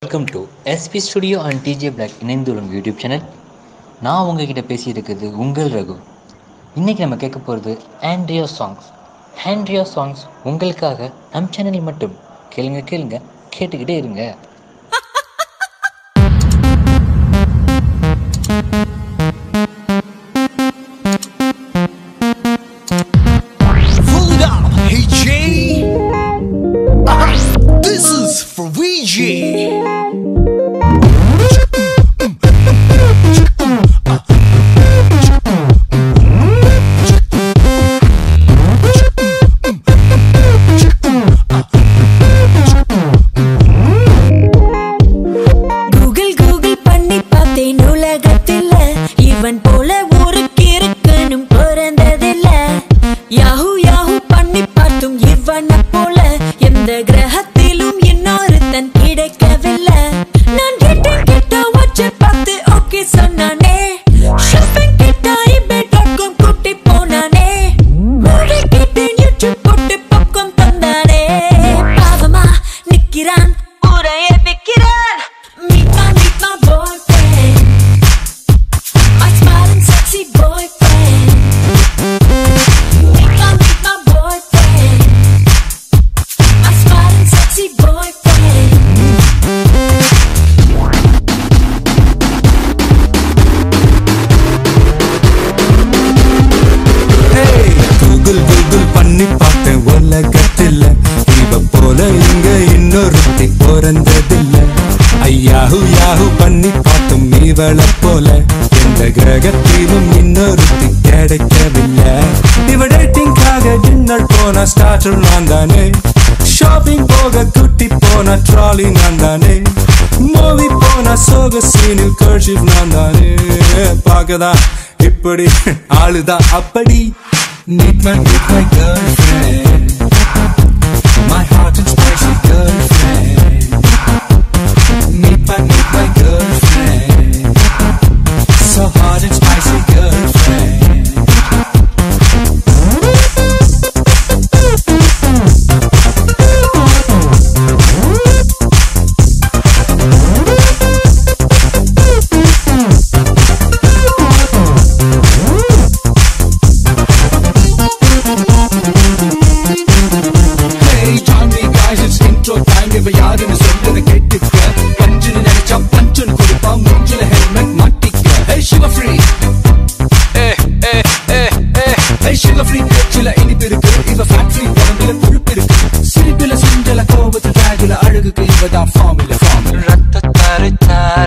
Welcome to SP studio and DJ black இணைந்துள்ள YouTube channel நான் உங்ககிட்ட பேசியிருக்கிறது உங்கள் ரகு இன்றைக்கி நம்ம கேட்க போகிறது ஆண்ட்ரியா சாங்ஸ் ஆண்ட்ரியா சாங்ஸ் உங்களுக்காக நம் சேனலில் மட்டும் கேளுங்க கேளுங்க கேட்டுக்கிட்டே இருங்க Pull it up, hey Jay. Uh-huh. This is for Ouija. Google Google பண்ணி பார்த்தேன் உலகத்துல இவன் போல ஒரு கிறுக்கனும் பிறந்ததில்ல யாஹூ யாஹூ பண்ணி பார்த்தும் இவனை போல எந்த கிரகத்திலும் இன்னொருத்தன் கிடைக்கவில்லை நான் கேட்டேன் கேட்டா வச்சு பார்த்து ஓகே சொன்னானே ஷாப்பிங் கேட்டா இபே டாட் காம் கூட்டி போனானே மூவி கேட்டேன் யூடியூப் போட்டு பக்கம் தந்தானே பாவமா நிக்கிறான் ஊரையே விக்கிறான் Meet my, meet my boyfriend My smiling sexy boyfriend Meet my, meet my boyfriend My smiling sexy boyfriend Google Google பண்ணி பார்த்தேன் உலகத்தில் இவ போல இங்க இன்னொருத்தி பிறந்ததில்ல ஐயாஹு யாஹு பண்ணி பார்த்தும் இவளை போல எந்த கிரகத்திலும் இன்னொருத்தி கிடைக்கவில்லை இவ டேட்டிங்காக டின்னர் போன ஸ்டார்டர் நான் தானே ஷாப்பிங் போக குட்டி போன ட்ராலி நான் தானே மூவி போன சோக சீனில் கர்ஷிப் நான் தானே பார்க்கதான் இப்படி ஆளுதான் அப்படி Meet my, meet my girlfriend My hot and spicy girlfriend Meet my, meet my girlfriend So hot and spicy girlfriend Hey, join me guys, it's intro time. இவ யாருன்னு சொல்லுற கேட்டுக்க பஞ்சுன்னு நினைச்சா பஞ்சுன்னு கொடுப்பா மூஞ்சில ஹெல்மெட் மாட்டிக்க Hey, sugar free. Hey, hey, hey, hey. Hey, sugar free பேச்சுல இனிப்பு இருக்கு இவ fat free உடம்புல கொழுப்பு இருக்கு சிரிப்புல சிண்டல கோபத்துல டேகுல அழகுக்கு இவதான் ஃபார்முல ஃபார்முல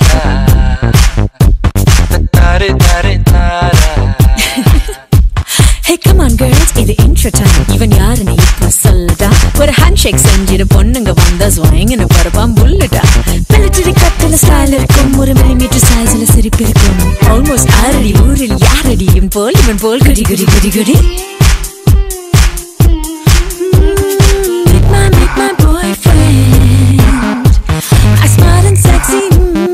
Hey come on girls இது intro time இவன் யாருன்னு இப்ப சொல்லுடா ஒரு ஹேண்ட் ஷேக் செஞ்சிரு பொண்ணுங்க வந்தா ஸ்வாயிங்கன்னு பரப்பான் புல்லுடா மிலிட்டரி கட்டில ஸ்டைல் இருக்கும் ஒரு மில்லிமீட்டர் சைஸ்ல சிரிப்பு இருக்கும் ஆல்மோஸ்ட் ஆறடி ஊரில் யாரடி இவன் போல் இவன் போல் குடி குடி குடி குடி Meet my, meet my boyfriend I smart and sexy mm.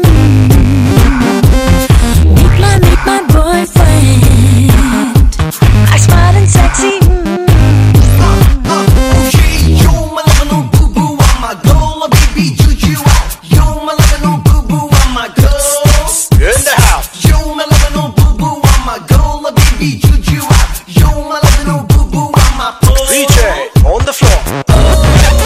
Meet my, meet my boyfriend I smile and sexy. In the house. DJ on the floor.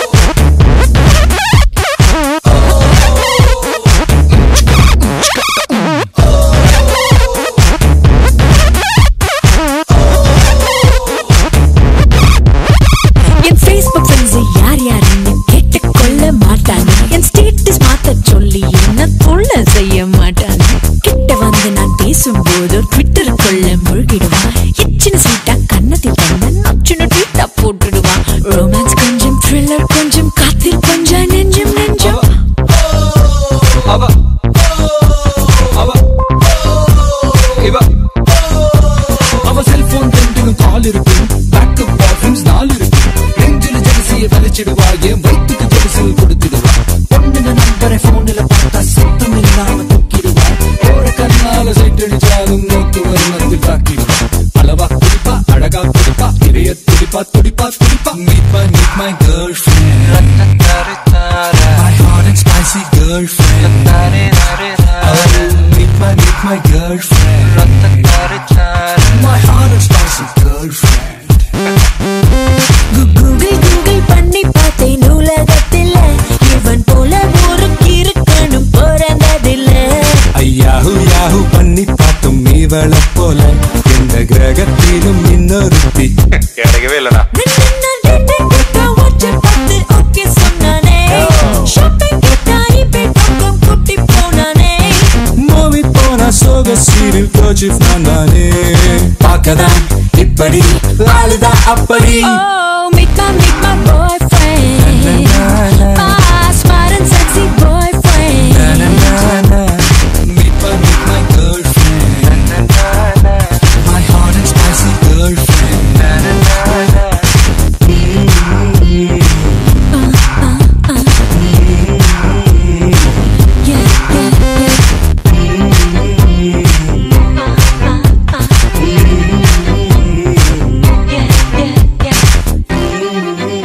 N Facebook friends யார் யாருன்னு கேட்டுக்கொள்ள மாட்டாங்க என் ஸ்டேட்டஸ் மாத்த சொல்லி என்ன தொல்ல செய்ய மாட்டாங்க கிட்ட வந்து நான் பேசும்போது ட்விட்டருக்குள்ள முழுகிடுவான் எச்சின சீட்டா கன்னத்தில் தந்த நச்சுன ட்வீட்டா போட்டுடுவான் ரொமான்ஸ் கொஞ்சம் த்ரில்லர் கொஞ்சம் காத்தில் கொஞ்சம் நெஞ்சம் நெஞ்சம் அவ அவ இவ அவ செல்போன் ரெண்டிலும் கால் இருக்கு பேக்கப் பாய்ஃப்ரெண்ட்ஸ் நாலு இருக்கு நெஞ்சில ஜெலசிய வலிச்சிடுவா என் வயிற்றுக்கு ஜெலசில் கொடுத்துடுவா பொண்ணுங்க நம்பரை போன்ல பார்த்தா சத்தம் இல்லாம தூக்கிடுவா போற கண்ணால சைட் அடிச்சாலும் நோக்கு வருணத்தில் தாக்கிடுவா அளவா குடிப்பா அழகா குடிப்பா இதய துடிப்பா துடிப்பா துடிப்பா meet my meet my girlfriend My hot and spicy girl girlfriend. Oh, meet my, meet my girlfriend. My hot and spicy girlfriend. Google Google பண்ணி பார்த்தேன் உலகத்தில் இவன் போல ஒரு கிறுக்கனும் பிறந்ததில்ல ஐயாஹு யாஹு பண்ணி பார்த்தும் இவளை போல எந்த கிரகத்திலும் இன்னொருத்தி கிடைக்கவே இல்லடா ஓகே சொன்னானே ஷாப்பிங் கிட்டாரி பக்கம் குட்டி போனானே மூவி போன சோக சீரில் கோச்சிப் நான் தானே பார்க்கதான் இப்படி ஆளுதான் அப்படி Oh, meet my, meet my boyfriend. My smart and sexy boyfriend. Meet my, meet my girlfriend. My hot and spicy girlfriend. Yeah, yeah, yeah. Yeah, yeah, yeah.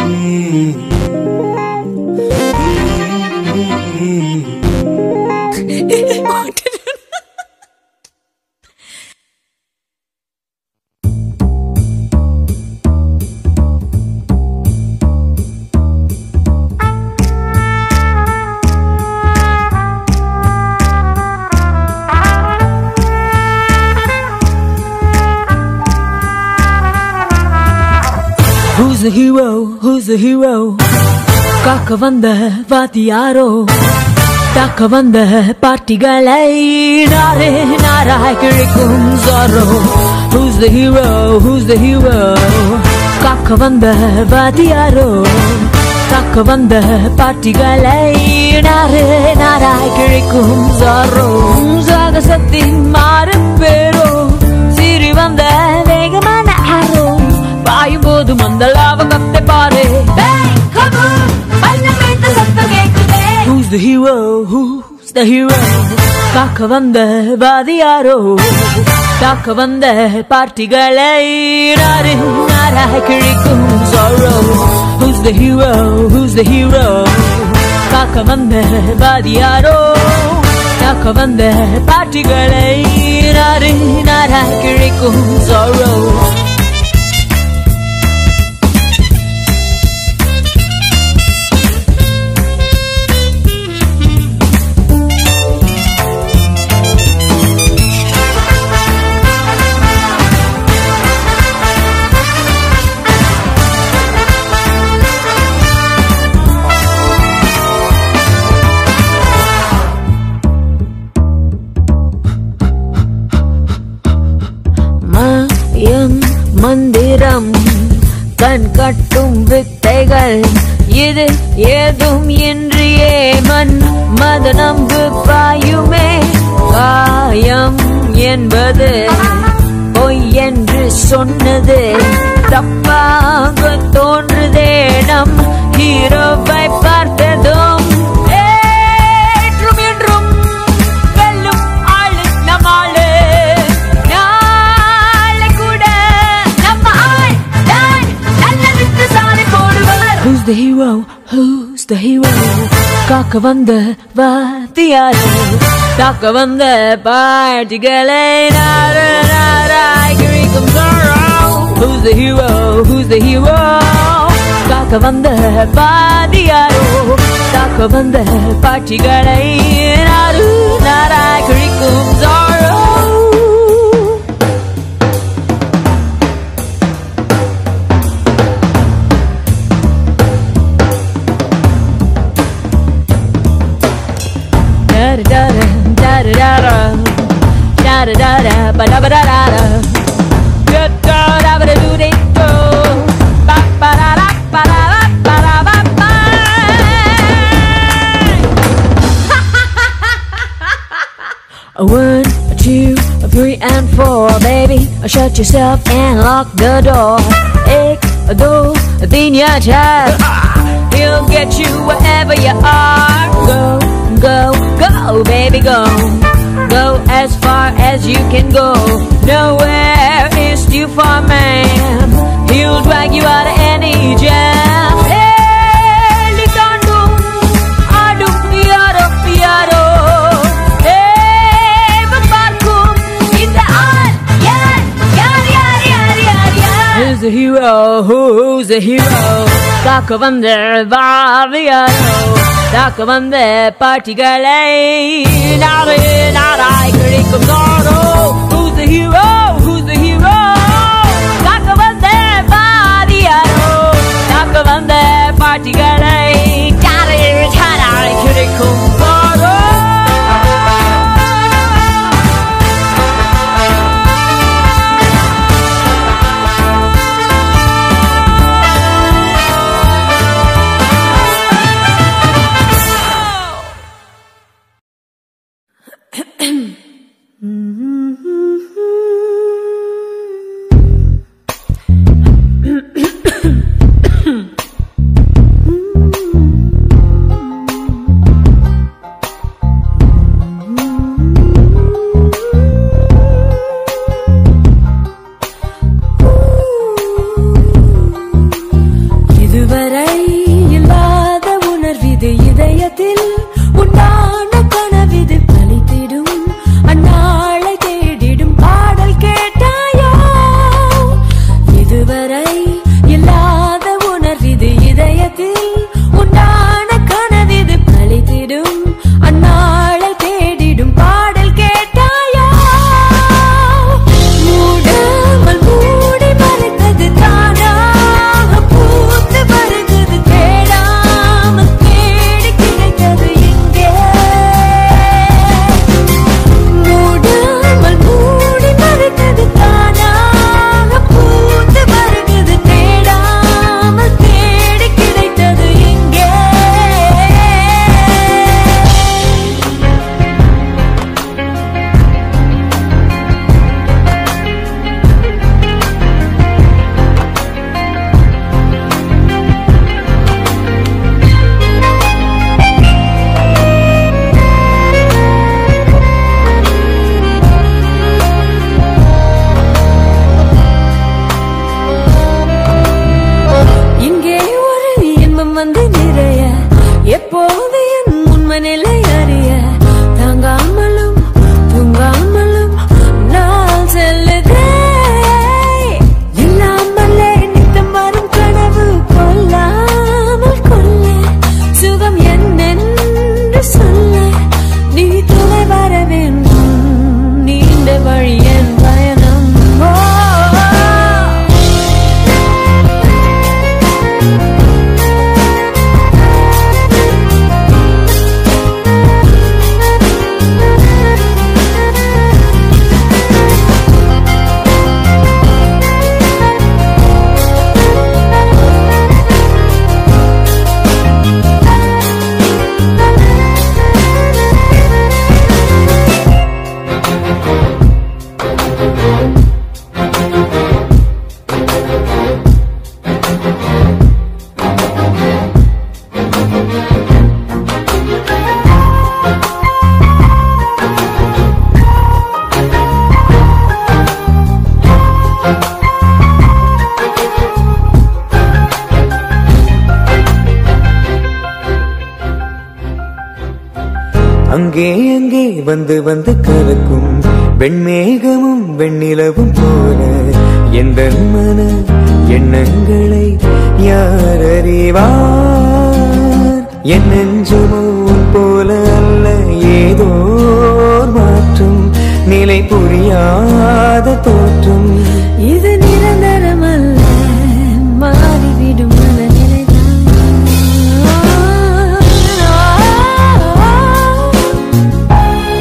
Who's the hero? Who's the hero? காக்க வந்த வாத்தியாரோ தாக்க வந்த பார்ட்டிகளை நாரே நாராய் கிழிக்கும் சாரோ Who's the hero? Who's the hero? காக்க வந்த வாத்தியாரோ தாக்க வந்த பார்ட்டிகளை நாரே நாராய் கிழிக்கும் சாரோ சாகசத்தின் மாறு பேரோ சிறி வந்த வேகமான ஆரோ பாயும் போது மந்தலாவ கத்தை பாரு Who's the hero? Who's the hero? காக்க வந்த வாதியாரோ தாக்க வந்த பார்ட்டிகளை நாரு நாராய் கிழிக்கும் sorrow Who's the hero? Who's the hero? காக்க வந்த வாதியாரோ தாக்க வந்த பார்ட்டிகளை நாரு நாராய் கிழிக்கும் sorrow மாயம் மந்திரம் கண் கட்டும் வித்தைகள் இது ஏதும் இன்றியே மண் மத நம்பு பாயுமே காயம் என்பது பொய் என்று சொன்னது தப்பாக தோன்றுதே நம் ஹீரோவை பார்த்ததும் ஏற்றும் என்றும் வெல்லும் ஆளு நம்மாளு நாளை கூட நம்ம ஆள் தான் நல்லதுக்கு சாணி போடுவார் Who's the hero? Who's the hero? காக்க வந்த வாத்தியாரோ தாக்க வந்த பாட்டிகளை நார நாராய் கிழிக்கும் sorrow Who's the hero? Who's the hero? காக்க வந்த பாதியாரோ தாக்க வந்த பாட்டிகளை நாரு நாராய் கிழிக்கும் sorrow da da da da da da da da da da da ba da ba da da da da da da ba da do de do ba ba da da ba da da ba da ba ba A One, a two, a three, and four, baby. Shut yourself and lock the door. Ek, a do, a din ya child. He'll get you wherever you are. Go, go, go, baby, go. Go as far as you can go. Nowhere is too far, man. He'll drag you out of any jam. Hey, little do, I do, yada, the hero? தாக்க வந்த பாவியாரோ தாக்க வந்த பாட்டிகளை நாளே நாளாய் கிடைக்கும் நாடோ Who's the hero? Who's the hero? தாக்க வந்த பாவியாரோ தாக்க வந்த பாட்டிகளை நாளே நாளாய் கிடைக்கும் நாடோ இதுவரை இல்லாத உணர்விது இதயத்தில் உண்டான கனவிது பலித்திடும் அந்நாளை தேடிடும் பாடல் கேட்டாயோ இதுவரை இல்லாத உணர்விது இதயத்தில் உண்டான கனவிது பலித்திடும் அந்நாளை தேடிடும் பாடல் கேட்டாயோ மூடாமல் மூடி மறைத்தது தானாக பூத்து வருகிறது தேடாமல் தேடி கிடைத்தது இங்கே மூடாமல் மூடி மறைத்தது தானாக பூத்து வருகிறது தேடாமல் தேடி கிடைத்தது இங்கே இங்கே ஒரு இன்பம் வந்து நிறைய எப்போது என் உண்மை நிலை அறிய தாங்காமலும் தூங்காமலும் நாள் செல்லுதே இல்லாமலே நித்தம் வரும் கனவு கொல்லாமல் கொல்ல சுகம் என்னென்று சொல்ல நீ துணை வர வேண்டும் நீண்ட வழி என் பயணம் ஓ அங்கே அங்கே வந்து வந்து கலக்கும் வெண்மேகமும் வெண்ணிலவும் போல எந்த மன எண்ணங்களை யார் அறிவார் என் நெஞ்சுமோ உன் போல அல்ல ஏதோ ஓர் மாற்றம் நிலை புரியாத தோற்றம் இது நிரந்தரமல்ல மாறிவிடும் மனநிலைதான்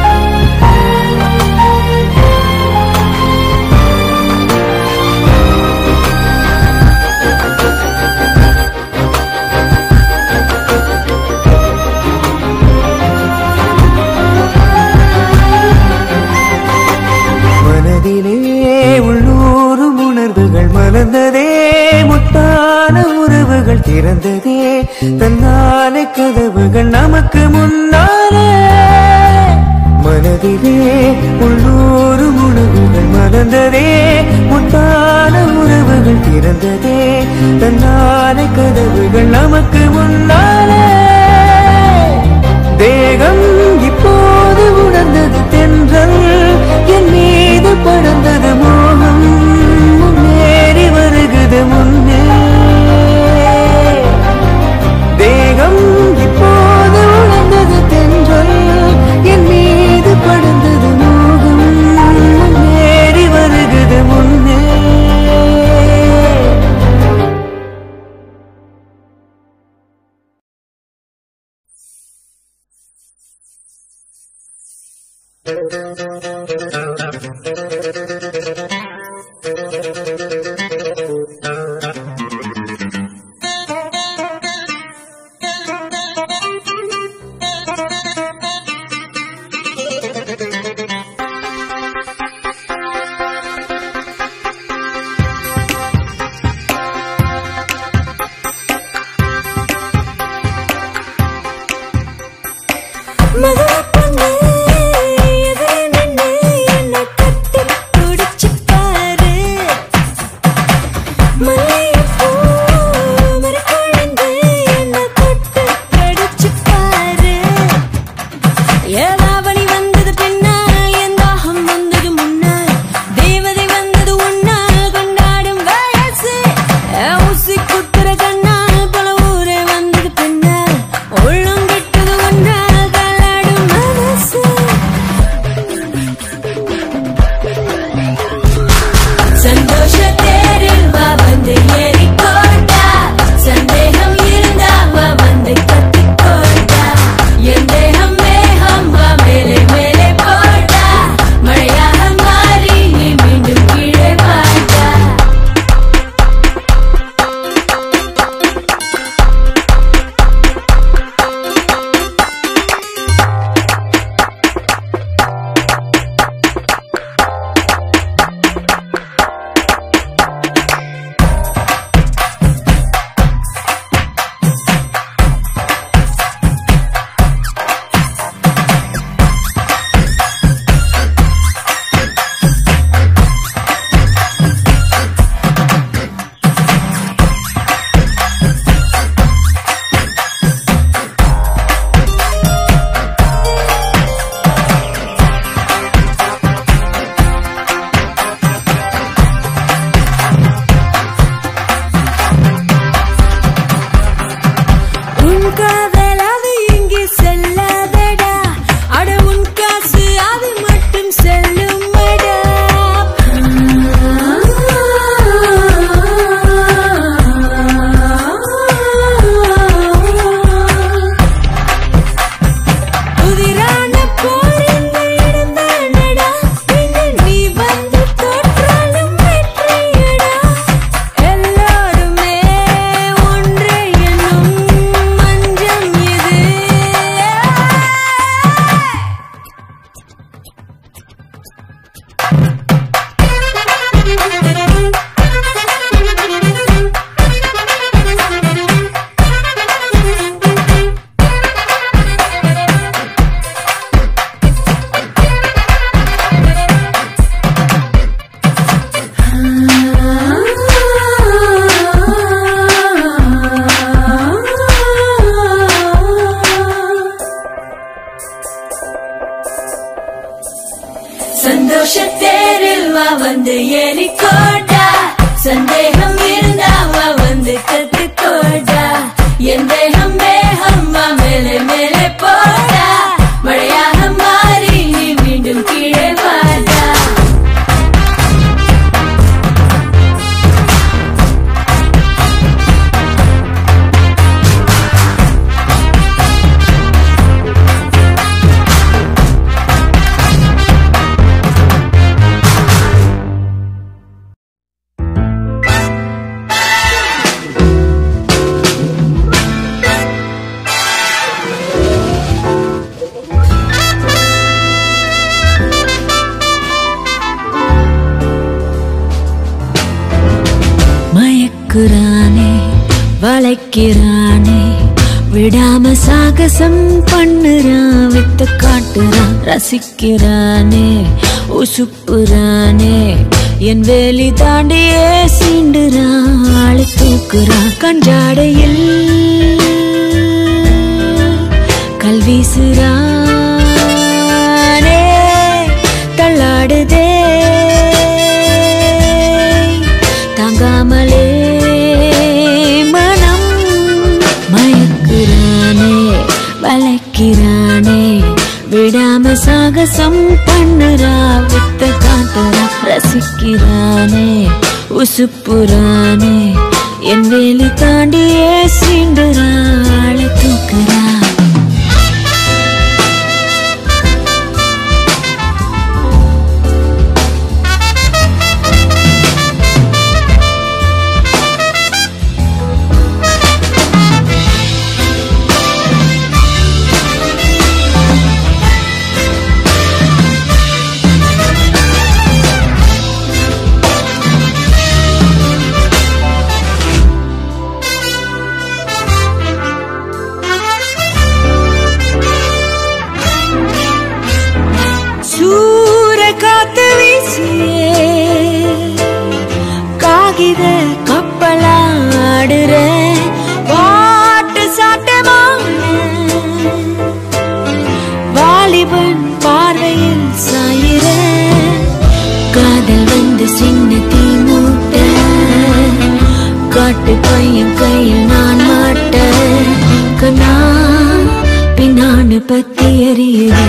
மனதிலே உள்ளூரும் உணர்வுகள் மலர்ந்ததே முத்தான உறவுகள் திறந்ததே தன்னாலே கதவுகள் நமக்கு முன்னாலே மனதிலே உள்ளூரும் உணர்வுகள் மலர்ந்ததே முத்தான உறவுகள் திறந்ததே தன்னாலே கதவுகள் நமக்கு முன்னாலே தேகம் இப்போது உணர்ந்தது தென்றல் என் மீது படர்ந்தது மோகம் முன்னேறி வருகுது முன்னே மகப்பொண்ணு எதிரே நின்னு என்னை கட்டி பிடிச்சு பாரு. மல்லிகைப்பூ மரக்குழந்து என்னை தொட்டு கடிச்சு பாரு. ஏதாவணி வந்தது பின்னால் என் தாகம் வந்தது முன்னால் தேவதை வந்தது உன்னால் கொண்டாடும் வயசு என் ஊசி குத்துற கண்ணால் பல ஊரே வந்தது பின்னால் உள்ளம் கெட்டது ஒன்றால் தள்ளாடும் மனசு சந்தோஷ தேரில் வா வந்து ஏறிக்கோட்டா சந்தேகம் இருந்தா வா வந்து கத்திக்கோட்டா என் தேகம் மேகம் வா மேலே மேலே போட்டா மழையாக மாறி நீ மீண்டும் கீழே வாட்டா உன் காதல் அது இங்கே செல்லாதடா அட உன் காசு அது மட்டும் செல்லுமடா புதிரான போரிந்து இடந்தானடா பின்ன நீ வந்து தோற்றாலும் வெற்றியடா எல்லோருமே ஒன்றே என்னும் மஞ்சம் இது சந்தோஷ தேரில் வா வந்து ஏறிக்கோட்டா சந்தேகம் இருந்தா வா வந்து கத்துக்கோட்டா என் தேகம் மேகம் வா மேலே மேலே போட்டா மழையாக மாறி நீ மீண்டும் கீழே வாட்டா மயக்குறானே வளைக்கிறானே விடாம சாகசம் பண்ணுறான் வித்த காட்டுறான் ரசிக்கிறானே உசுப்புறானே என் வேலி தாண்டியே சீண்டுறான் ஆளு தூக்குறான் கஞ்சாடையில் கல்வீசுறானே தள்ளாடுதே தாங்காமலே மனம் மயக்குறானே வளைக்கிறானே விடாம சாகசம் பண்ணுறா வித்த காட்டுறா ரசிக்கிறானே உசுப்புறானே என் வேலி தாண்டியே சீண்டுறா ஆளை தூக்குறா திருட்டு பையன் கையில் நான் மாட்ட கண்ணா பின்னான்னு பத்தி எறியுதே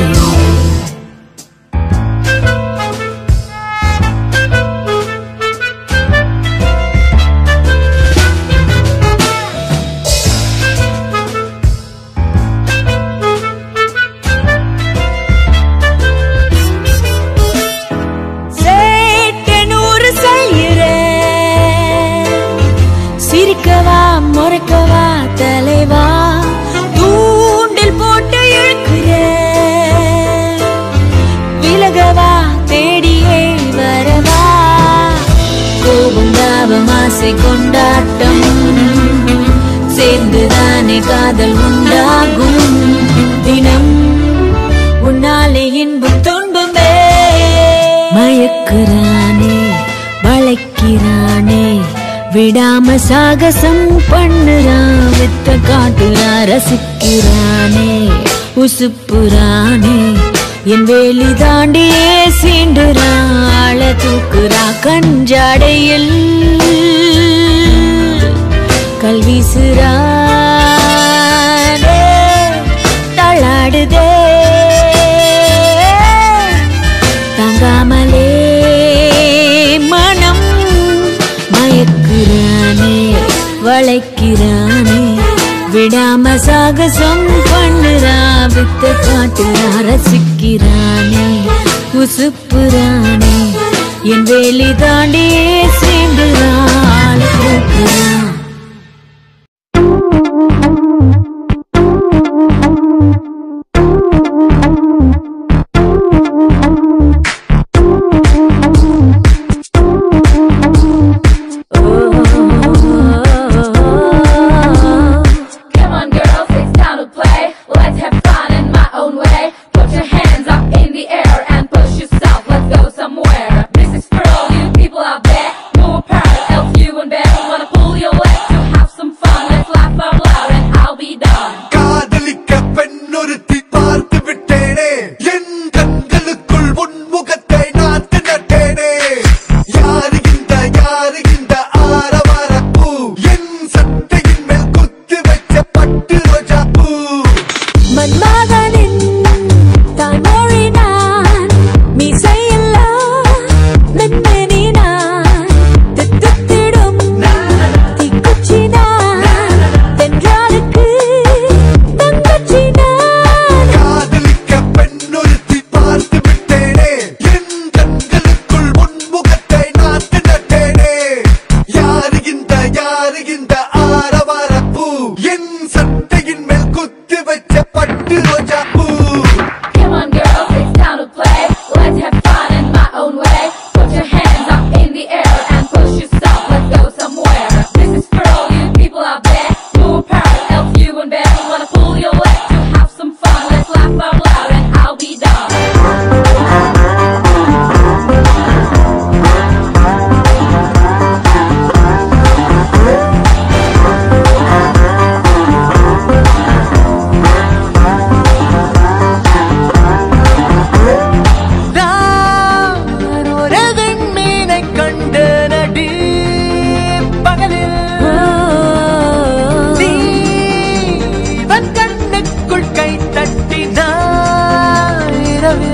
சேட்டை நூறு செய்கிறேன். சிரிக்கவா முறைக்கவா தலைவா தூண்டில் போட்டு இழுக்கிறேன் விலகவா தேடியே வரவா கோபம் தாபம் ஆசை கொண்டாட்டம் சேர்ந்துதானே காதல் உண்டாகும் தினம் உன்னாலே இன்பம் துன்பமே மயக்குறானே வளைக்கிறானே விடாம சாகசம் பண்ணுறான் வித்த காட்டுறா ரசிக்கிறானே உசுப்புறானே என் வேலி தாண்டியே சீண்டுறான் ஆள தூக்குறா கஞ்சாடையில் கல்வீசுறானே தள்ளாடுதே தாங்காமலே மனம் மயக்குறானே வளைக்கிறானே விடாம சாகசம் பண்ணுறா வித்த காட்டுறா ரசிக்கிறானே உசுப்புறானே என் வேலி தாண்டியே சேர்ந்துறாள் கூப்பிடுறான் Come on, girls, it's time to play. Let's have fun in my own way. Put your hands up in the air and push yourself. Let's go somewhere. This is for all you people out there. No apparel, else you and bear. Wanna pull your leg to have some fun. Let's laugh out loud and I'll be done. காதலிக்க பெண்ணொருத்தி பார்த்து விட்டேனே என் கண்களுக்குள் உன்முகத்தை நாட்டு நட்டேனே யாரு இந்த யாரு இந்த ஆரவார பூ என் சட்டையின் மேல் குத்து வச்ச பட்டு ரோஜா பூ மன்மதனின் தாய்மொழி நான் மீசையில்லா மென்மேனி நான் தித்தித்திடும் தீக்குச்சி நான் தென்றாளுக்கு தங்கச்சி நான் காதலிக்க பெண்ணொருத்தி பார்த்து விட்டேனே என் கண்களுக்குள் உன்முகத்தை நாட்டு நட்டேனே யாரு இந்த யாரு இந்த ஆரவார பூ என் சட்டையின் மேல் குத்து வச்ச பட்டு ரோஜா பூ Come on, girls, it's time to play. Let's have fun in my own way. Put your hands up in the air and push yourself. Let's go somewhere. This is for all you people out there. No apparel, else you and bear. Wanna pull your leg to have some fun. Let's laugh out loud and I'll be done. நான் ஒரு விண்மீனை கண்ட நடி பகலில் நீவன் கண்ணுக்குள் கை தட்டினான் இரவில்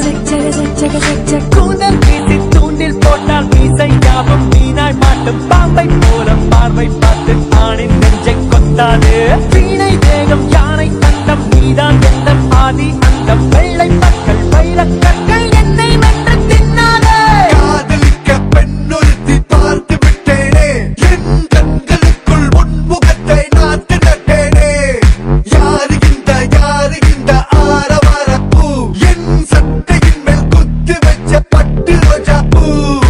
கூந்தல் வீசி தூண்டில் போட்டால் மீசை யாவும் மீனாய் மாட்டும் பாம்பை போல பார்வை பார்த்து ஆணின் நெஞ்சை கொத்தாது வீணை தேகம் யானை தந்தம் நீதான் எந்த ஆதி அந்த வெள்ளை மக்கள் வைரக்கற்கள் என்னை வென்று தின்னாதே காதலிக்க பெண்ணொருத்தி பார்த்து விட்டேனே என் கண்களுக்குள் உன்முகத்தை நாட்டு நட்டேனே யாரு இந்த யாரு இந்த ஆரவார பூ என் சட்டையின் மேல் குத்து வச்ச பட்டு ரோஜா பூ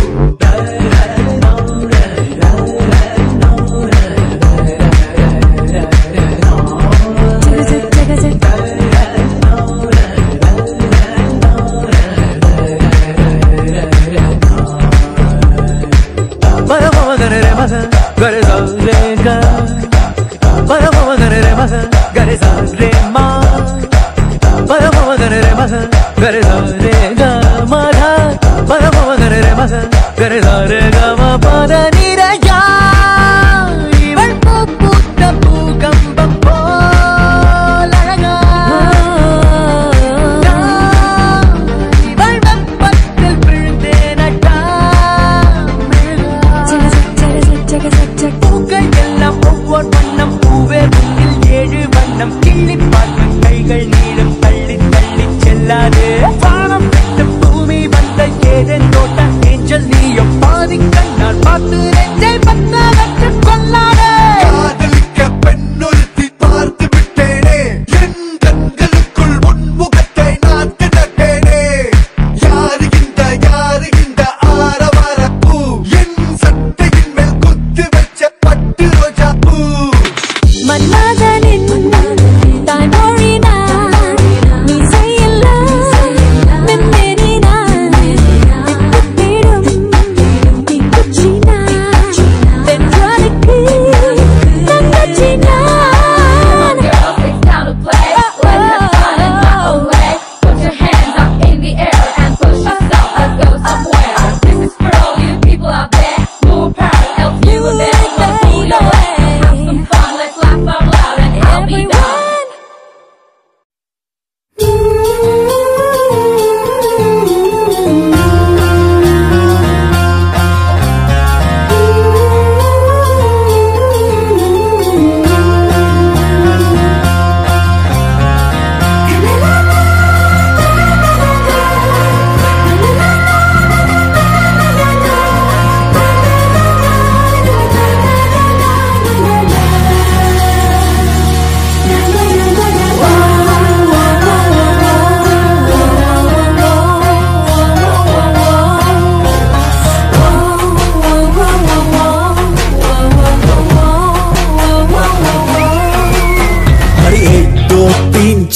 Para mama gare re masa gare sa re ga Para mama gare re masa gare sa re ma Para mama gare re masa gare sa re ga ma dha Para mama gare re masa gare sa re ga ma pa da ni ra ya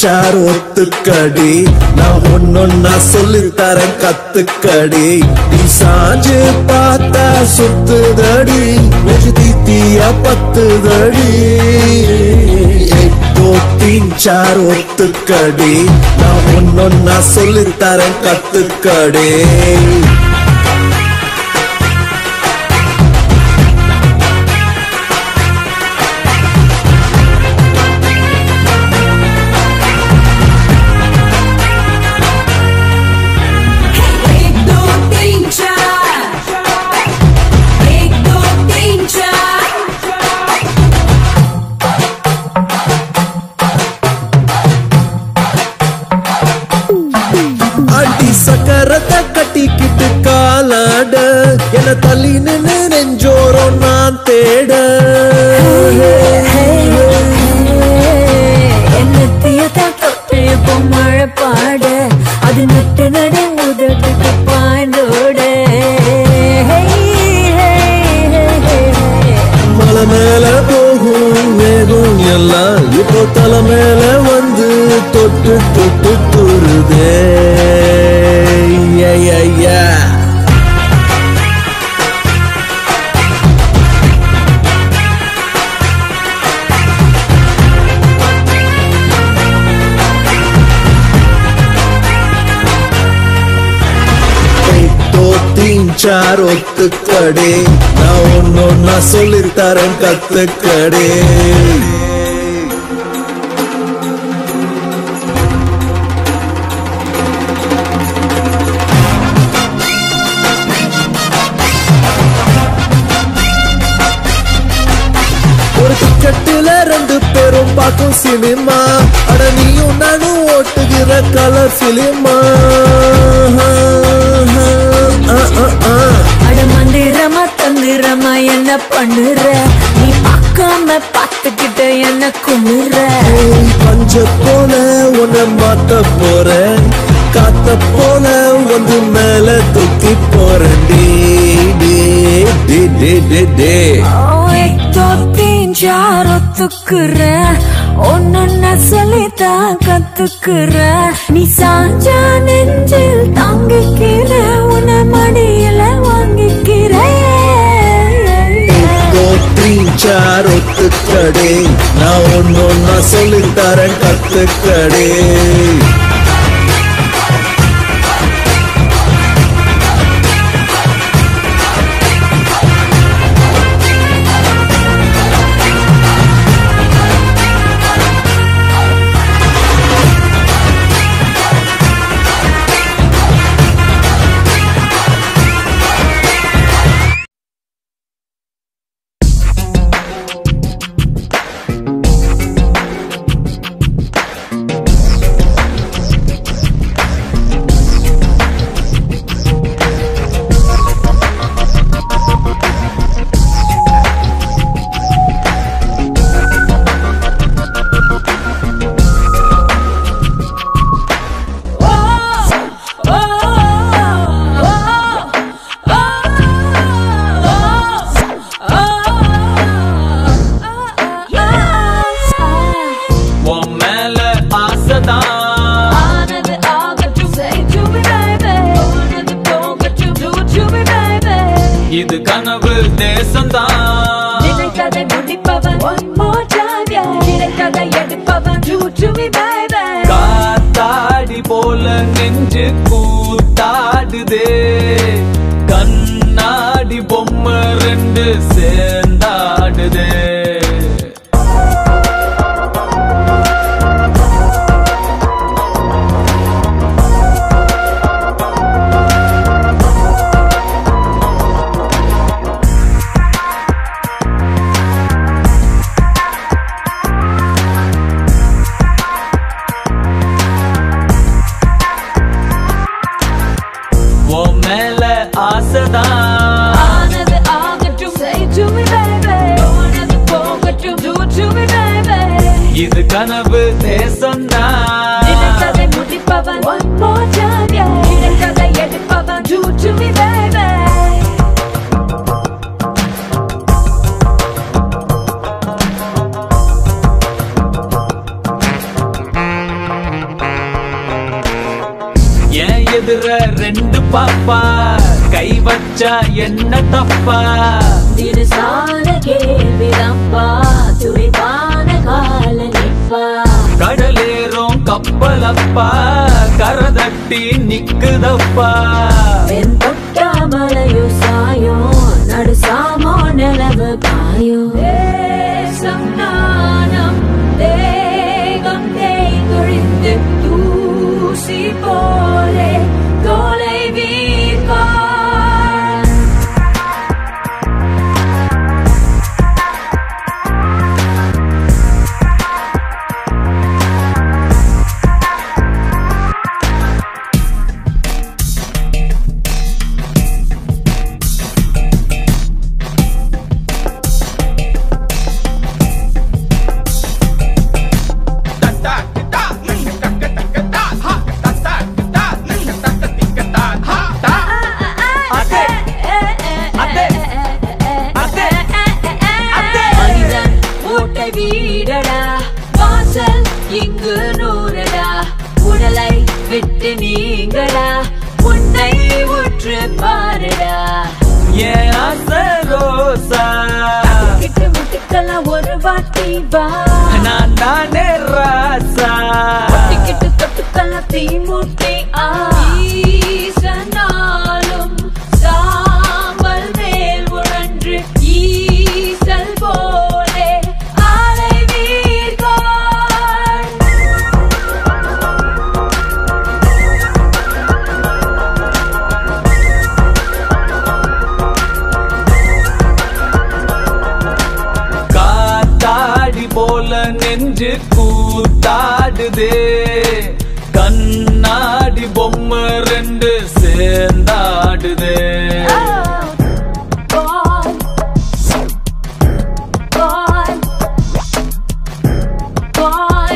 sir ஒத்துக்கடி நான் ஒன்னொன்னா சொல்லித்தரேன் கத்துக்கடி நீ சாஞ்சு பார்த்தா சுத்துதடி நெஞ்சு தீத்தியா பத்துதடி எட்டோ தீன் sir ஒத்துக்கடி நான் ஒன்னொன்னா சொல்லித்தரேன் கத்துக்கடி एक दो तीन चार एक दो तीन चार அடி சக்கரத்தை கட்டிக்கிட்டு காலாட என தள்ளி நின்னு நெஞ்சோரம் நான் தேட என்னத்தையத்தான் தொட்டு இப்போ மழை பாட அது நட்டு நட உதட்டுக்கு பாய்ந்தோட மலை மேல போகும் வேகம் எல்லாம் இப்போ தலை மேல வந்து தொட்டு தொட்டு துருதே ஐயா எட்டோ தீன் சார் ஒத்துக்கடே நான் ஒன்னொன்னா சொல்லித்தரேன் கத்துக்கடே ஒரு டிக்கெட்டுல ரெண்டு பேரும் பார்க்கும் சினிமா அட நீயும் நானும் ஓட்டுகிற கலர் சினிமா அட மந்திரமா தந்திரமா என்ன பண்ணுற நீ பார்க்காம பார்த்துக்கிட்ட என்ன குமுற பஞ்ச போல உன்னை மாத்த போறேன் காத்த போல வந்து மேல தூக்கி போறேன் டே டே டே டே டே டே एक दो तीन चार ஒத்துக்குற ஒன்னொன்ன சொல்லித்தான் கத்துக்குற நீ சாஞ்சா நெஞ்சில் தாங்கிக்கிற உன மடியில வாங்கிக்கிற எட்டோ தீன் சார் ஒத்துக்கடே நான் ஒன்னொன்னா சொல்லித்தரேன் கத்துக்கடே உன் மேல ஆசைதான் ஆனது ஆகட்டும் say to me baby போனது போகட்டும் do to me baby இது கனவு தேசம்தான் நினைத்ததை முடிப்பவன் one more time yeah கிடைத்ததை எடுப்பவன் do to me baby காத்தாடி போல நெஞ்சு கூத்தாடுதே கண்ணாடி பொம்மை ரெண்டு சேர்ந்தாடுதே உன் எதிர ரெண்டு பாப்பா கை வச்சா என்ன தப்பா தினசான கேள்விதப்பா துடிப்பான கால நிப்பா கடலேறும் கப்பலப்பா கரை தட்டி நிக்குதப்பா வெண் தொட்டா மலையோ சாயோ நடு சாமோ நிலவு காயோ தேசம் நாணம் தேகம் தேய்ந்தொழிந்து தூசி போலே தோலை வீர்கார் மனிதன் ஓட்டை வீடடா வாசல் இங்கு நூறடா உடலை விட்டு நீங்கடா உன்னை உற்று பாருடா ஏன் ஆசை ரோசா கிட்ட முட்டுக்கெல்லாம் ஒரு வாட்டி வா நான் தானே ராசா கிட்ட தொட்டுக்கெல்லாம் தீ மூட்டி ஆ ஈசனாலும் சாம்பல் மேல் உழன்று ஈசல் போலே ஆலை வீர்கான் காத்தாடி போல நெஞ்சு கூத்தாடுதே கண்ணாடி பொம்மை ரெண்டு சேர்ந்தாடுதே Boy, boy, boy.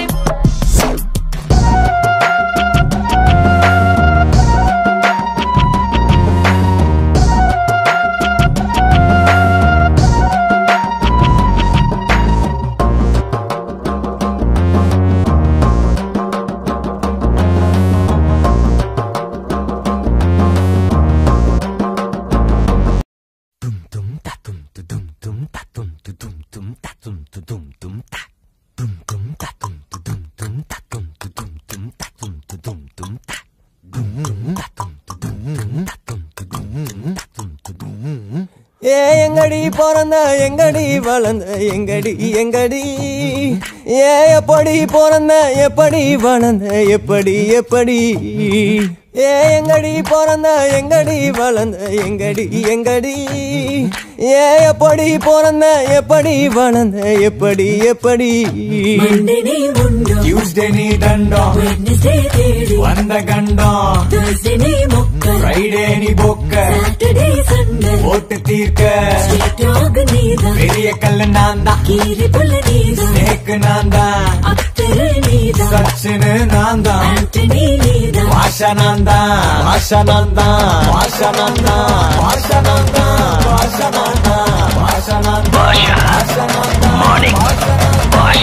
ஏ எங்கடி பிறந்த எங்கடி வளர்ந்த எங்கடி எங்கடி ஏ எப்படி பிறந்த எப்படி வளர்ந்த எப்படி எப்படி ஏ எங்கடி பிறந்த எங்கடி வளர்ந்த எங்கடி எங்கடி ஏ எப்படி பிறந்த எப்படி வளர்ந்த எப்படி எப்படி Monday உண்டோ டியூஸ்டே நீ தண்டம் Wednesday தேடி வந்த கண்டம் Thursday நீ மொக்க ஃப்ரைடே நீ பொக்க Saturday Sunday ஓட்டு தீர்க்க Straight dog நீதான் பெரிய கல்லு நான் தான் கீரி புள்ள நீதான் நேக்கு நான் தான் அத்தரு நீதான் சச்சினு நான் தான் ஆண்டனி நீதான் பாஷா நான் தான் பாஷா நான் தான் பாஷா நான் தான் பாஷா நான் தான் பாஷா நான் தான் பாஷா நான் தான் பாஷா நான் தான்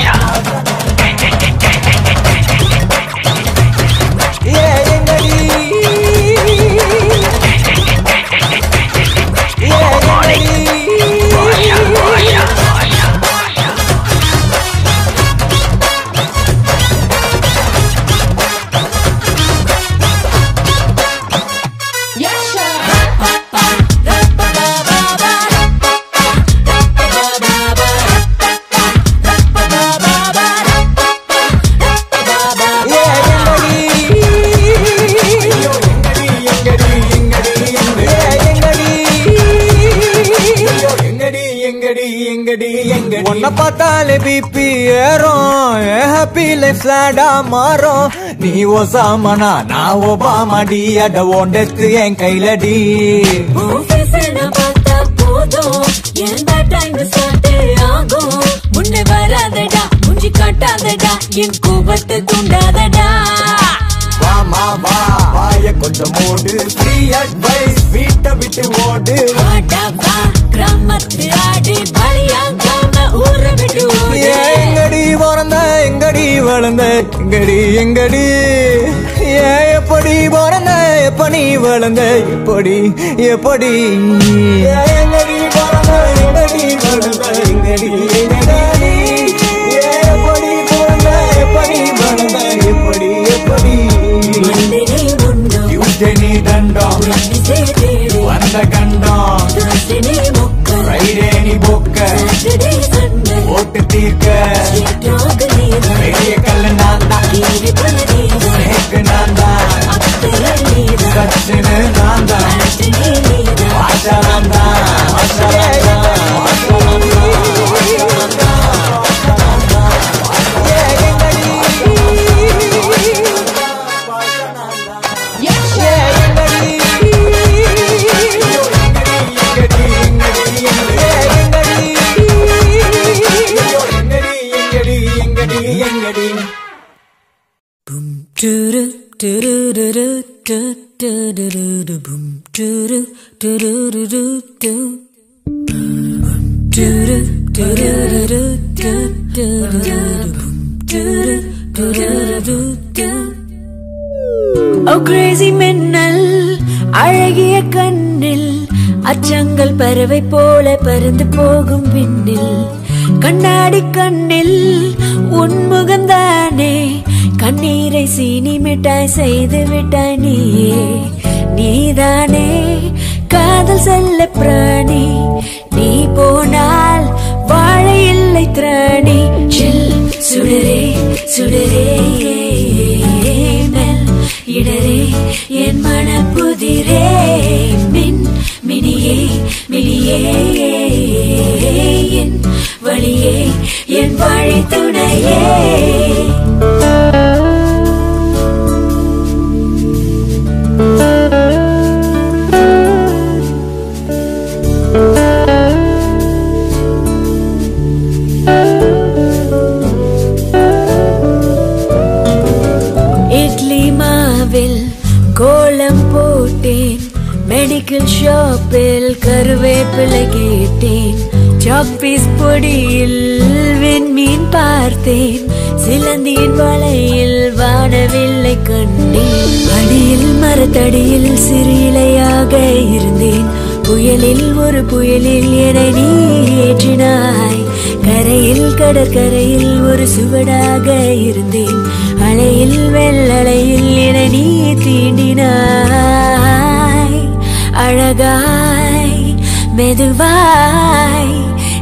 ஏ எங்கடி ஏ எங்கடி ஏ எங்கடி எங்கடி எங்கடி எங்கடி ஏ எங்கடி எங்கடி எங்கடி எங்கடி எங்கடி உன்னை பார்த்தாலே பிபி ஏறும் ஏ ஹாப்பி லைஃப் ஸ்லாடா மாறும் நீ ஒசாமனா நான் ஒபாமாடி அட ஓண்டெத்து என் கையிலடி பார்த்தா போதும் எந்த டைம் ஸ்டார்ட் ஆகும் முன்னே வராதடா முஞ்சி காட்டாதடா என் கோபத்தை தூண்டாதடா வாமா வா வாய கொஞ்சம் மூடு ஃப்ரீ அட்வைஸ் வீட்டை விட்டு ஓடு வாடா வா கிராமத்து ஆடி பலியாங்காம ஊரை விட்டு ஓடு ஏ எங்கடி பிறந்த எங்கடி வளர்ந்த எங்கடி எங்கடி ஏ எப்படி பிறந்த எப்ப நீ வளர்ந்த எப்படி எப்படி எங்கடி பிறந்த எங்கடி வளர்ந்த எங்கடி எங்கடி எப்படி பிறந்த எப்படி வளர்ந்த எப்படி எப்படி Tuesday நீ தண்டம் வந்த கண்டம் ஃப்ரைடே நீ பொக்க ஓட்டு தீர்க்க பெரிய கல்லு நான் தான் நேக்கு நான் தான் சச்சினு நான் தான் வாஷா நான் தான் வாஷா நான் தான் Doo-doo, doo-doo-doo-doo, doo-doo-doo-doo, boom, doo-doo, doo-doo-doo-doo, boom, doo-doo, doo-doo-doo-doo, doo-doo-doo-doo, boom, doo-doo, doo-doo-doo-doo. Oh crazy மின்னல் அழகிய கண்ணில் அச்சங்கள் பறவை போல பறந்து போகும் விண்ணில் கண்ணாடி கண்ணில் உன்முகம்தானே கண்ணீரை சீனி மிட்டாய் செய்து விட்டாய் நீயே நீதானே காதல் செல்ல பிராணி நீ போனால் வாழ இல்லை திராணி சில் சுடரே சுடரே மெல் இடரே என் மனப்புதிரே மின் மினியே மினியே என் வழியே என் வழி துணையே இட்லி மாவில் கோலம் போட்டேன் மெடிக்கல் ஷாப்பில் கருவேப்பிலை கேட்டேன் சாப்பீஸ் பொடியில் விண்மீன் பார்த்தேன் சிலந்தியின் வலையில் வானவில்லை கண்டேன் அடியில் மரத்தடியில் சிறு இலையாக இருந்தேன் புயலில் ஒரு புயலில் என நீ ஏற்றினாய் கரையில் கடற்கரையில் ஒரு சுவடாக இருந்தேன் அலையில் வெள்ளலையில் என நீ தீண்டினாய் அழகாய் மெதுவாய்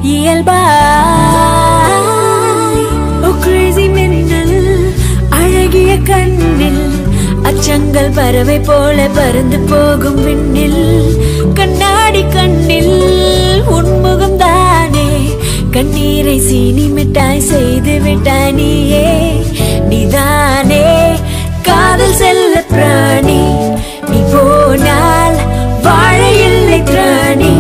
இயல்பாய் ஓ கிரேசி மின்னல் அழகிய கண்ணில் அச்சங்கள் பறவை போல பறந்து போகும் விண்ணில் கண்ணாடி கண்ணில் உன்முகம் தானே கண்ணீரை சீனி மிட்டாய் செய்து விட்டாய் நீயே நீதானே காதல் செல்ல பிராணி நீ போனால் வாழ இல்லை திராணி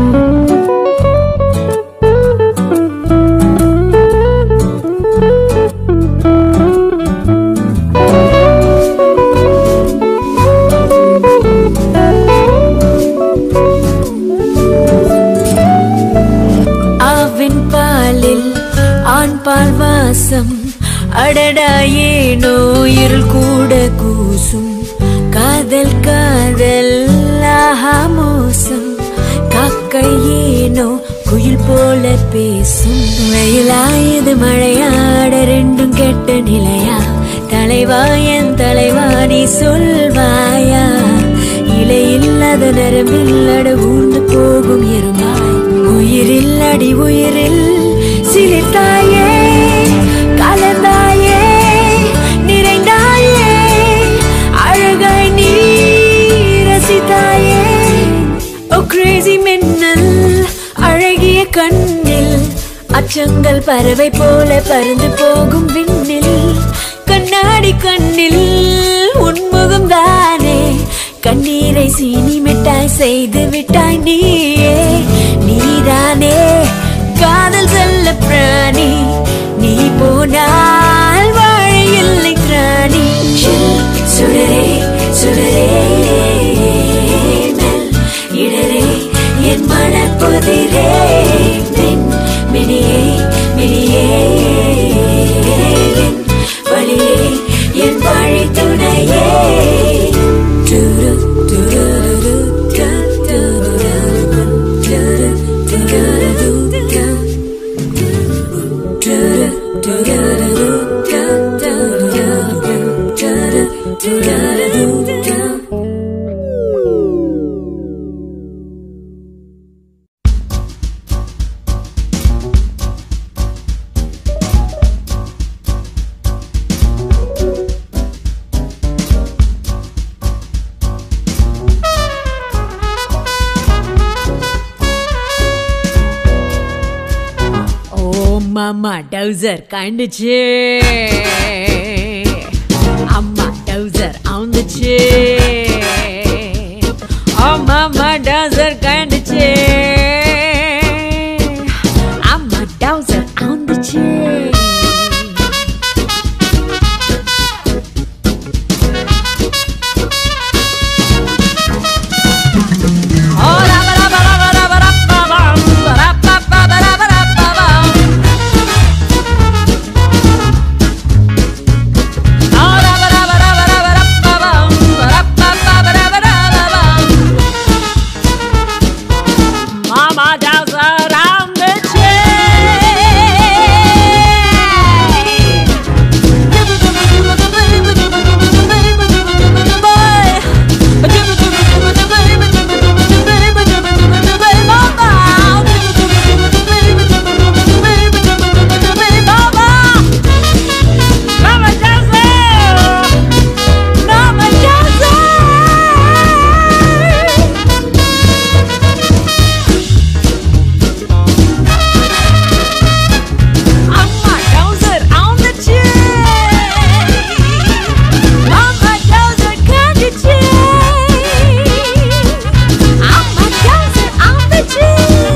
ஆவின் பாலில் ஆண் பால் வாசம் அடடா ஏனோ இருள் கூட கூசும் காதல் காதல் ஆஹா மோசம் காக்கை ஏனோ குயில் போல பேசும் வெயிலா இது மழையாட ரெண்டும் கெட்ட நிலையா தலைவா என் தலைவா நீ சொல்வாயா இலையில்லாத நரம்பில் அட ஊர்ந்து போகும் எறும்பாய் உயிரில் அடி உயிரில் சிலிர்த்தாயே கலந்தாயே நிறைந்தாயே அழகாய் நீ ரசித்தாயே ஓ கிரேசி மின்னல் அழகிய கண்ணில் அச்சங்கள் பறவை போல பறந்து போகும் விண்ணில் கண்ணாடி கண்ணில் உன்முகம் தானே கண்ணீரை சீனி மிட்டாய் செய்து விட்டாய் நீயே நீதானே காதல் செல்ல பிராணி நீ போனால் வாழ இல்லை திராணி சில் சுடரே சுடரே மெல் இடரே என் மனப்புதிரே மின் மினியே மினியே என் வழியே என் வழி துணையே டுரு ஓ மாமா டவுசர் கண்டுச்சு அம்மா டவுசர் அவுந்துச்சு ஓ மாமா டவுசர் கண்டுச்சு அம்மா டவுசர் அவுந்துச்சு Mama does around the Mama does Mama does Amma Dowser on the chain. Amma Dowser can the chain. Amma Dowser on the chain.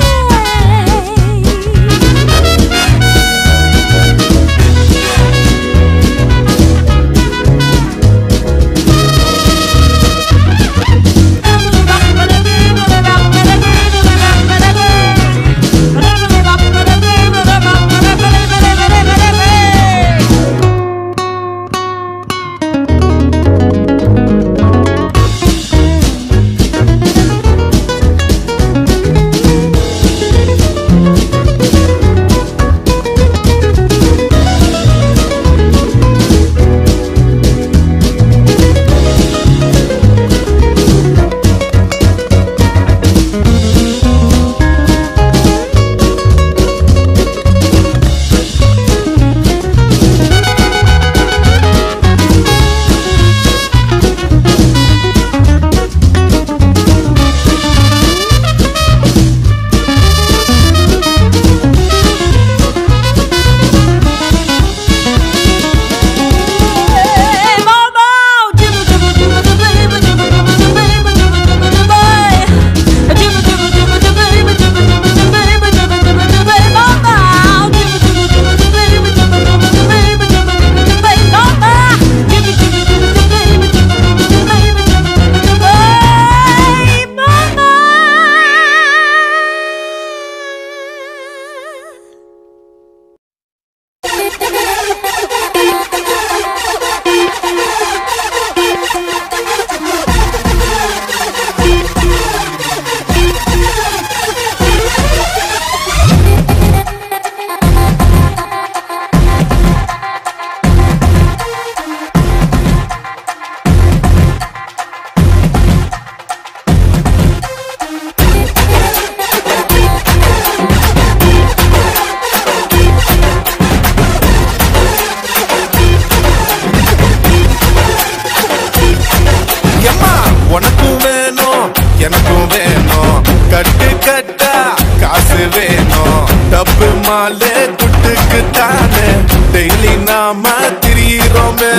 எம்மா உனக்கும் வேணும் எனக்கும் வேணும் கட்டு கட்டா காசு வேணும் டப்பு மாலே துட்டுக்கு தானே டெய்லி நாம திரியிறோமே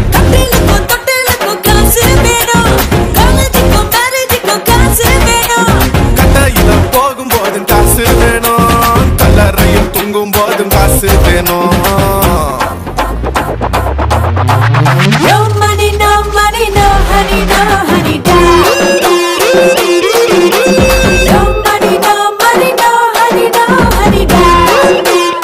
கட்டையில போகும்போதும் காசு வேணும் கல்லறையில் தூங்கும் போதும் காசு வேணும் No money, no money, no honey, no honey, down. No money, no money, no honey, no honey, down.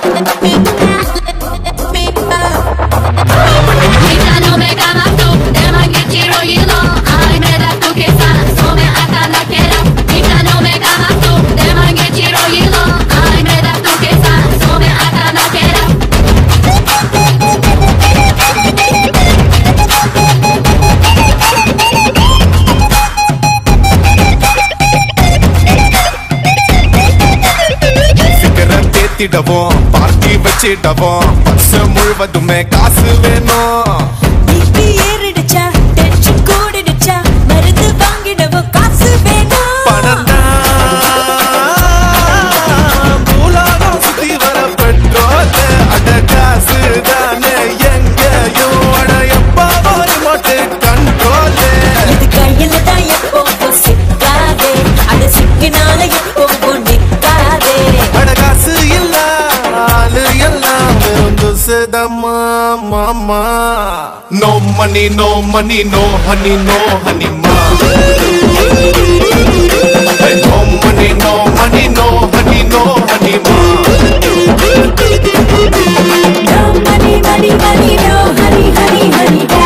Cigarette தேத்திடவும் பார்ட்டி வச்சிடவும் வருஷம் முழுவதுமே காசு வேணும் பிபி ஏறிடுச்சா டென்ஷன் கூடிடுச்சா மருந்து வாங்கிடவும் காசு வேணும் பணம் மூலாகம் சுத்தி வர பெட்ரோல் அட காசு தானே எங்கேயும் அட எப்போ ரிமோட்டு கண்ட்ரோல் இது கையில தான் எப்போவும் சிக்காதே அது சிக்கினால எப்போவும் நிக்காதே அட காசு இல்ல ஆளு எல்லாம் வெறும் துசுதம்மா மாமா no money no money no honey no honey மா no money no money no honey no honey மா No money, money, money, no honey, honey, honey, da.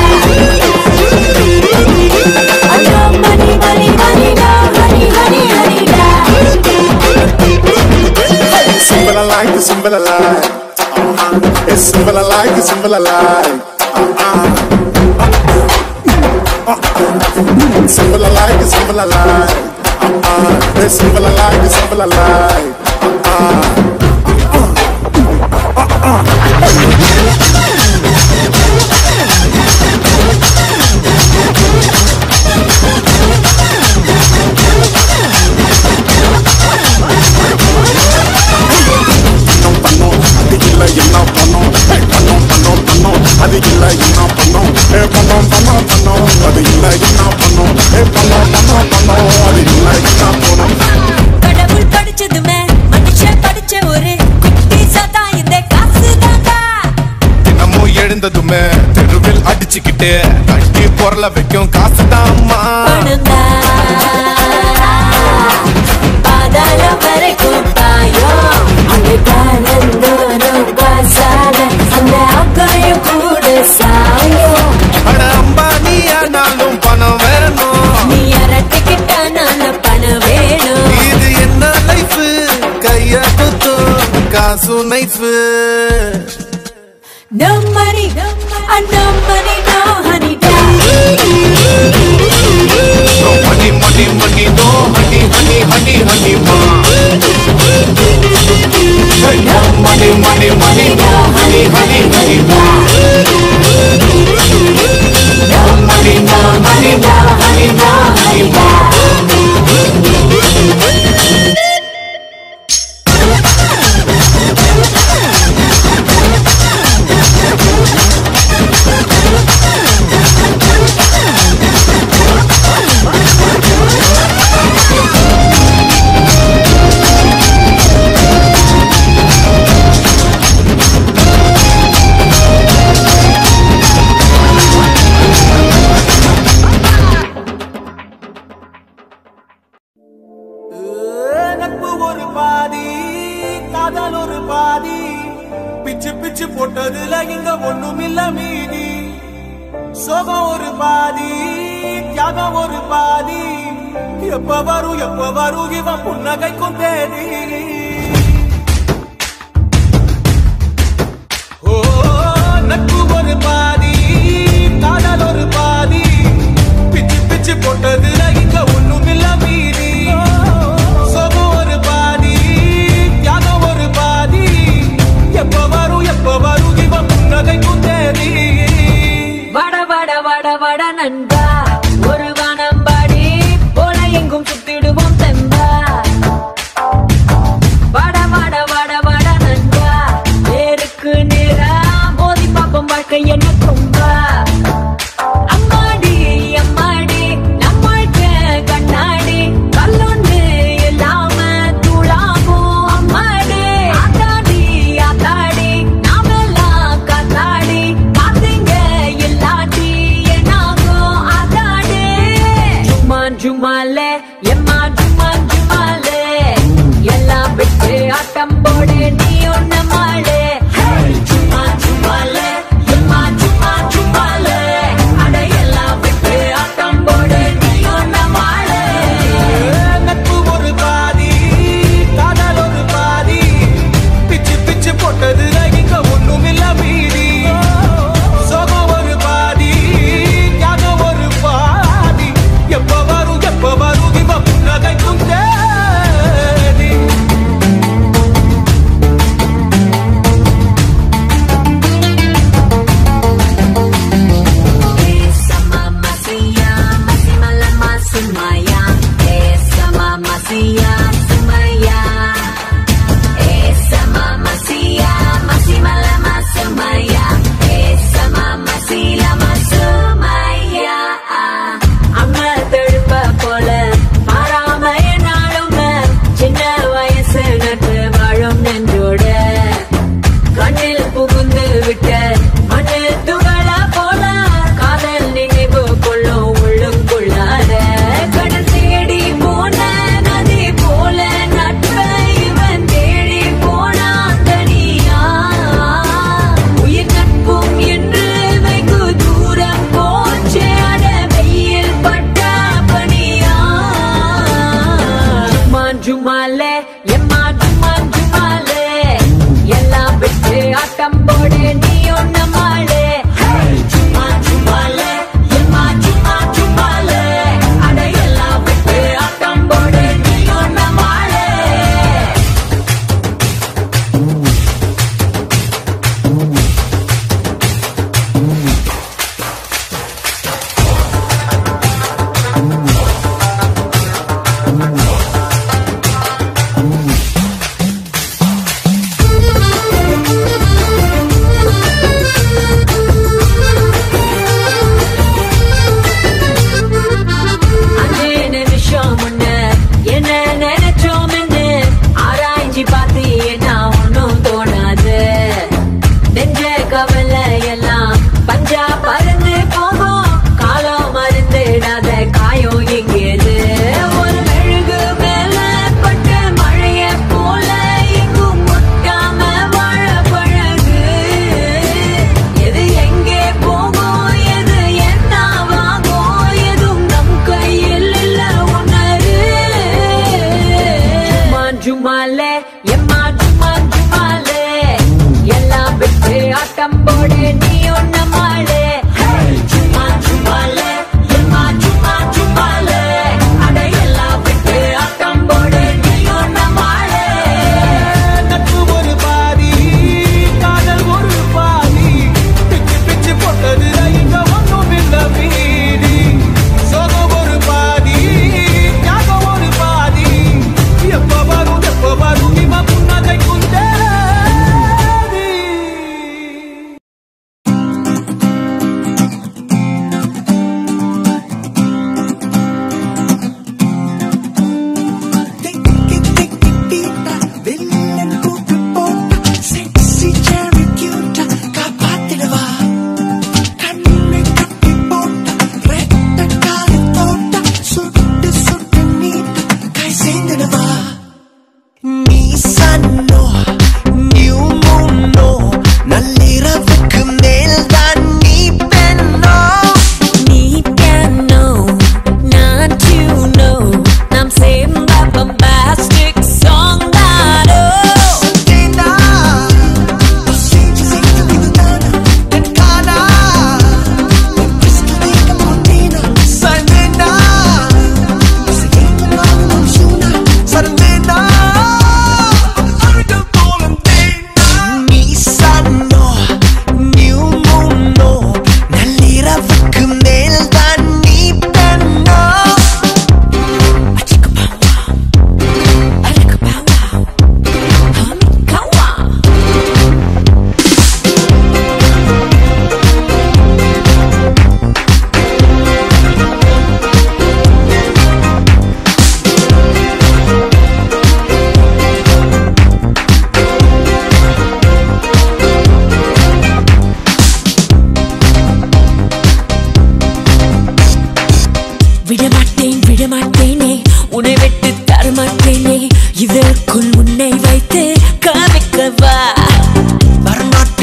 Oh, no money, money, money, no honey, honey, honey, da. Simple I like, it's simple I like. Uh-uh. It's simple I like, it's simple I like. Uh-uh. Uh-uh. Simple I like, it's simple I like. Uh-uh. It's simple I like, it's simple I like. Uh-uh. கடவுள் படிச்சதுமே மனுஷன் படிச்ச ஒரு குட்டி சதா இந்த காசு தாண்டா தினமும் எழுந்ததுமே தெருவில் அடிச்சுக்கிட்டு கட்டி பொருள வைக்கும் காசு தாம்மா பணந்தா பாதாளம் வரைக்கும் பாயும் அங்கே காலந்தோறும் காசால அந்த அக்காயும் கூட சாயும் அட அம்பானி ஆனாலும் பணம் வேணும் நீ அரட்டிக்கிட்டா நல்ல பணம் வேணும் இது என்ன லைஃப் கைய குத்தும் காசு knife No money, and no money, no honey, da. No money, money, money, no honey, honey, honey, honey, ma. Hey, no money, money, money, no honey, honey, honey, ma. No money, no money, no honey, no honey, ma. நட்பு ஒரு பாதி காதல் ஒரு பாதி பிச்சு பிச்சு போட்டதுல இங்க ஒண்ணும் இல்ல மீதி சோகம் ஒரு பாதி தியாகம் ஒரு பாதி எப்ப வரும் எப்ப வரும் இவன் புன்னகைக்கும் தேதி ஓ நட்பு ஒரு பாதி காதல் ஒரு பாதி பிச்சு பிச்சு போட்டதுல இங்க ஒண்ணும் இல்ல மீதி சோகம் ஒரு பாதி தியாகம் ஒரு பாதி எப்ப வரும் எப்ப வரும் இவன் புன்னகைக்கும் தேதி வட வட வட வட நண்பா ஒரு வானம்பாடி போல எங்கும் சுத்திடுவோம் தெம்பா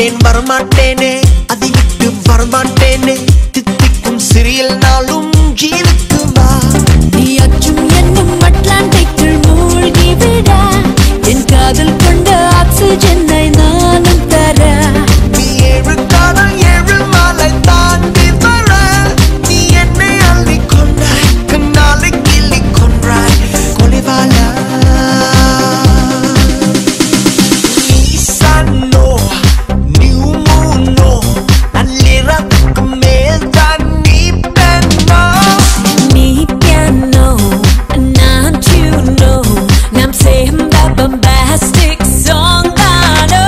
கேட்டேன் வரமாட்டேனே அதை விட்டு வரமாட்டேனே தித்திக்கும் சிறியல் நாளும் ஜீவிக்கு வா நீ அச்சும் என்னும் அட்லாண்டிக்கில் மூழ்கி விட என் காதல் கொண்ட ஆக்சிஜனை நானும் தர நீ ஏழு காலம் ஏழு மாலை தாண்டி வர நீ என்னை அள்ளி கொண்டாய் கண்ணாலை கிள்ளி கொன்றாய் கொலைவாளா நீ நியூ மூனோ நள்ளிரவுக்கு மேல் தான் நீ பெண்ணோ நீ piano நான் tuno நாம் சேர்ந்த bombastic song தானோ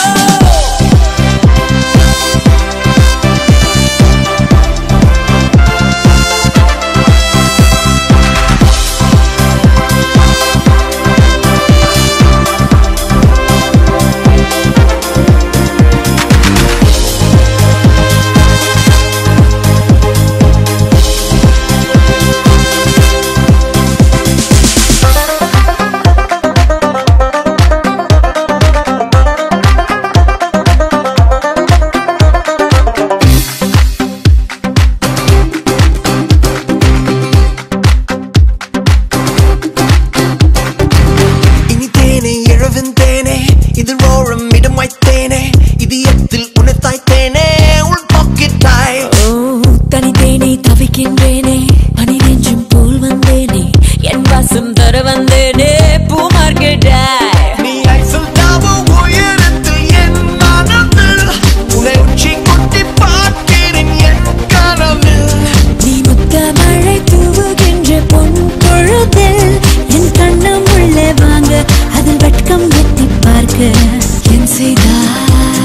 இனி தேனே இழவின் தேனே இதில் ஓரம் இடம் வைத்தேனே இதயத்தில் உன்னை தாய்த்தேனே உள் பாக்கெட்டாய் ஓ தனித்தேனே தவிக்கின்றேனே பனி நெஞ்சும் போல் வந்தேனே என் வாசம் தர வந்தேனே பூ மார்க்கெட்டாய் நீ ஐசல் தாவோ உயரத்தில் என் மனதில் உன்னை உச்சி கொட்டி பார்க்கிறேன் என் கனவில் நீ முத்த மழை தூவுகின்ற பொன் பொழுதில் என் கண்ணம் உள்ளே வாங்க அதில் வெட்கம் எட்டி பார்க்க என் செய்தாய்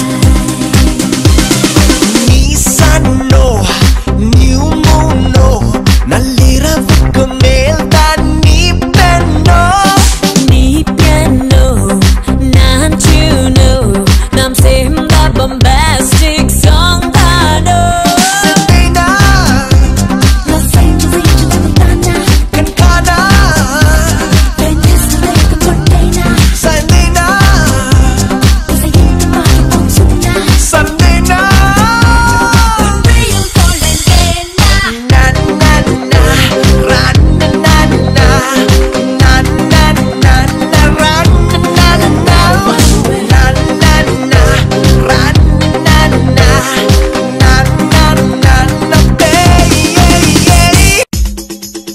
நீ சன்னோ நியூ மூனோ நள்ளிரவுக்கு மேல் தான் நீ பெண்ணோ நீ piano நான் tuno நாம் சேர்ந்த bombastic song தானோ செந்தேனா Los Angeles Montana கண்காணா Venice Lake Montana சந்தேனா Usayente Maki Onsuna சந்தேனா Real Colentena na na na ra na na na na na na na ra na na na na na na na ra na na na na na na na hey hey hey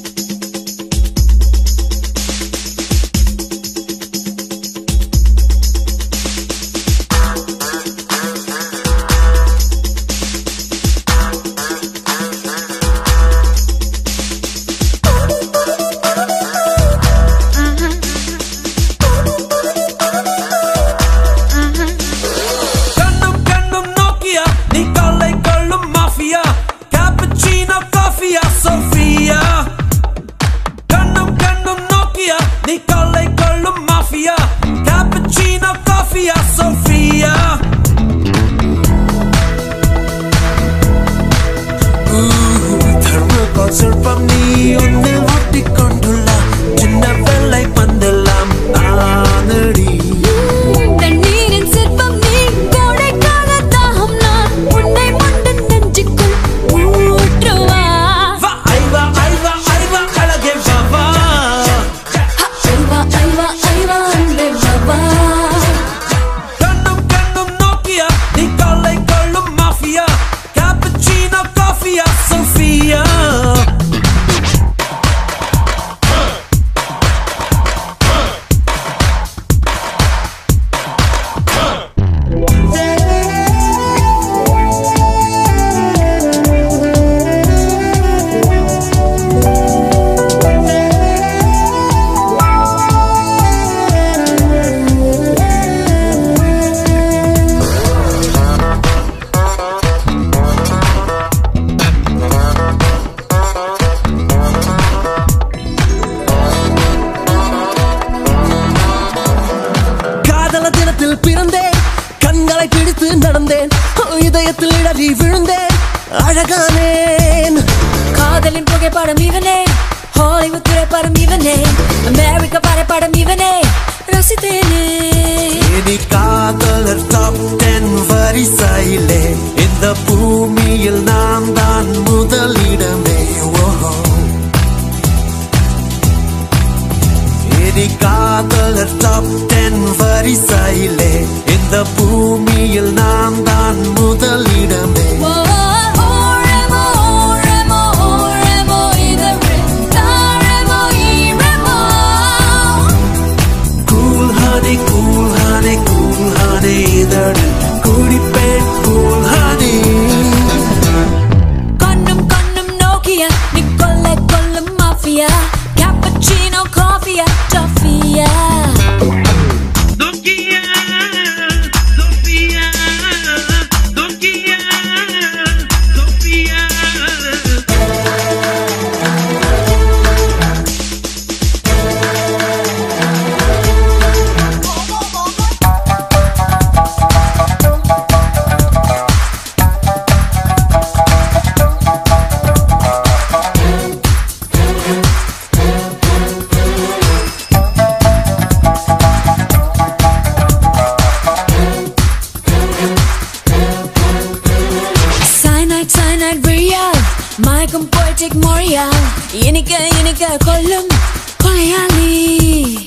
கண்ணும் கண்ணும் Nokia நீ கல்லை கொள்ளும் mafia cappuccino காஃபியா Sofia கண்ணும் கண்ணும் Nokia நீ கல்லை கொள்ளும் மாஃபியா கேப்பச்சினோ காஃபியா சோஃபியா ധർമ്മകോൾ സ്വൽപ്പം നീ ഒന്ന് ഒട്ടിക്കൊണ്ടുള്ള ചിന്ന വെള്ളை പന്തെല്ലാം ആനടി தண்ணீரின் சிற்பம் நீ கோடைக்கால தாகம் நான் உன்னை மண்டு நெஞ்சுக்குள் ஊற்றுவா வா ஐவா ஐவா ஐவா அழகே வா வா ஐவா ஐவா ஐவா அன்பே பாபா கண்ணும் கண்ணும் நோக்கியா நீ கல்லை கொள்ளும் மாஃபியா கேப்பச்சினோ காஃபியா சோஃபியா காதல தினத்தில் பிறந்தேன் கண்களை பிடித்து நடந்தேன் இதயத்தில் இடறி விழுந்தேன் அழகானேன் காதலின் புகைப்படம் இவனே ஹாலிவுட் திரைப்படம் இவனே அமெரிக்க வரைபடம் இவனே ரசித்தேனே இனி காதலர் டாப் டென் பூமியில் நான் தான் முதலிடமே cool honey cool honey cool honey இதழ் குடிப்பேன் கூல் ஹனி கண்ணும் கண்ணும் நோக்கிய நீ கொல்ல கொல்லும் மாஃபியா கேப்பச்சினோ காஃபியா டஃபியா Cyanide, cyanide, real மயக்கம் poetic மொழியால் இனிக்க இனிக்க கொல்லும் கொலையாளி